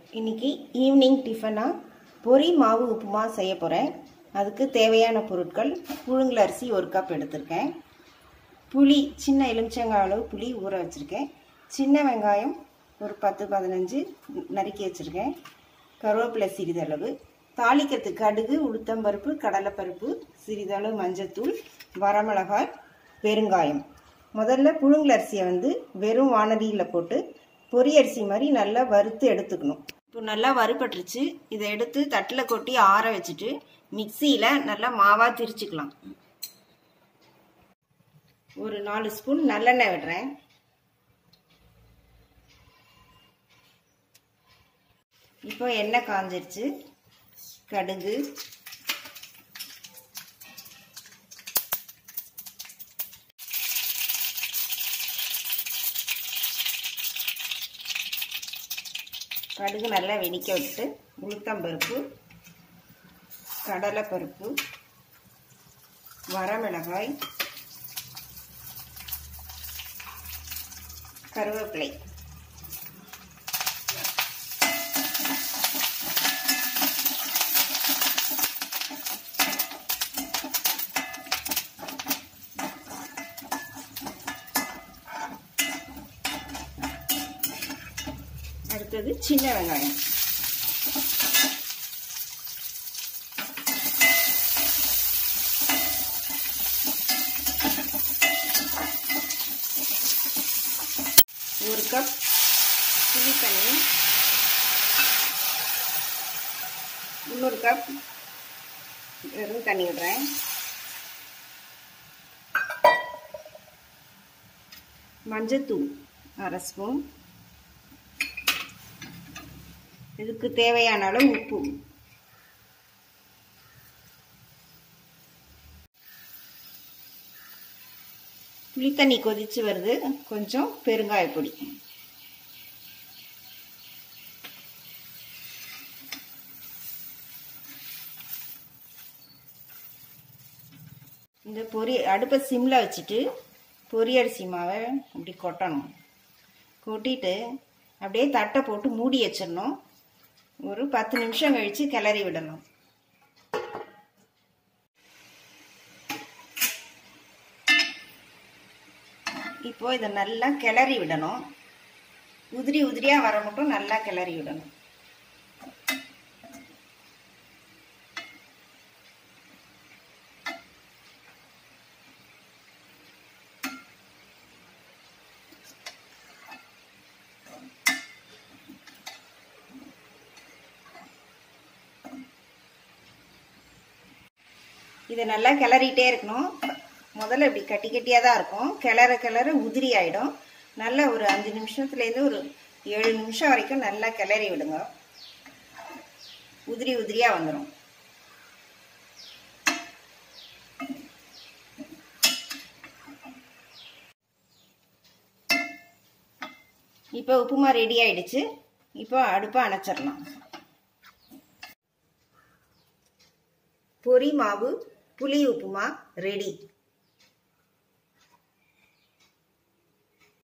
இன்னைக்கு ஈவினிங் டிஃபனாக பொரி மாவு உப்புமா செய்ய போகிறேன் அதுக்கு தேவையான பொருட்கள் புழுங்கல் அரிசி ஒரு கப் எடுத்திருக்கேன் புளி சின்ன எலுமிச்சங்காய் அளவு புளி ஊற வச்சுருக்கேன் சின்ன வெங்காயம் ஒரு பத்து பதினஞ்சு நறுக்கி வச்சுருக்கேன் கருவேப்பிலை சிறிதளவு தாளிக்கிறதுக்கு கடுகு உளுத்தம்பருப்பு கடலைப்பருப்பு சிறிதளவு மஞ்சத்தூள் வரமிளகாய் பெருங்காயம் முதல்ல புழுங்கல் அரிசியை வந்து வெறும் வானதியில் போட்டு பொரி அரிசி மாதிரி நல்லா வறுத்து எடுத்துக்கணும் இப்போ நல்லா வறுபட்டுருச்சு இதை எடுத்து தட்டில் கொட்டி ஆற வச்சுட்டு மிக்சியில் நல்லா மாவாக திரிச்சுக்கலாம் ஒரு நாலு ஸ்பூன் நல்லெண்ணெய் விடுறேன் இப்போ எண்ணெய் காஞ்சிருச்சு கடுகு கடுகு நல்லா வெடிக்க விட்டு உளுத்தம்பருப்பு கடலைப்பருப்பு வரமிளகாய் கருவேப்பிலை அடுத்தது சின்ன வெங்காயம் ஒரு கப் புளி தண்ணி இன்னொரு கப் வெறும் தண்ணி விடுறேன் மஞ்சத்தூள் அரை ஸ்பூன் இதுக்கு தேவையான அளவு உப்பு புளித்தண்ணி கொதிச்சு வருது கொஞ்சம் பெருங்காய பொடி இந்த பொரி அடுப்பை சிம்மில் வச்சுட்டு பொரி அரிசி மாவை இப்படி கொட்டணும் கொட்டிட்டு அப்படியே தட்டை போட்டு மூடி வச்சிடணும் ஒரு பத்து நிமிஷம் கழித்து கிளறி விடணும் இப்போ இதை நல்லா கிளறி விடணும் உதிரி உதிரியாக வர மட்டும் நல்லா கிளறி விடணும் இதை நல்லா கிளறிட்டே இருக்கணும் முதல்ல இப்படி கட்டி கட்டியாக தான் இருக்கும் கிளற கிளற உதிரி ஆகிடும் நல்லா ஒரு அஞ்சு நிமிஷத்துலேருந்து ஒரு ஏழு நிமிஷம் வரைக்கும் நல்லா கிளறி விடுங்க உதிரி உதிரியாக வந்துடும் இப்போ உப்புமா ரெடி ஆயிடுச்சு இப்போ அடுப்பை அணைச்சிடலாம் பொரி மாவு புளி உப்புமா ரெடி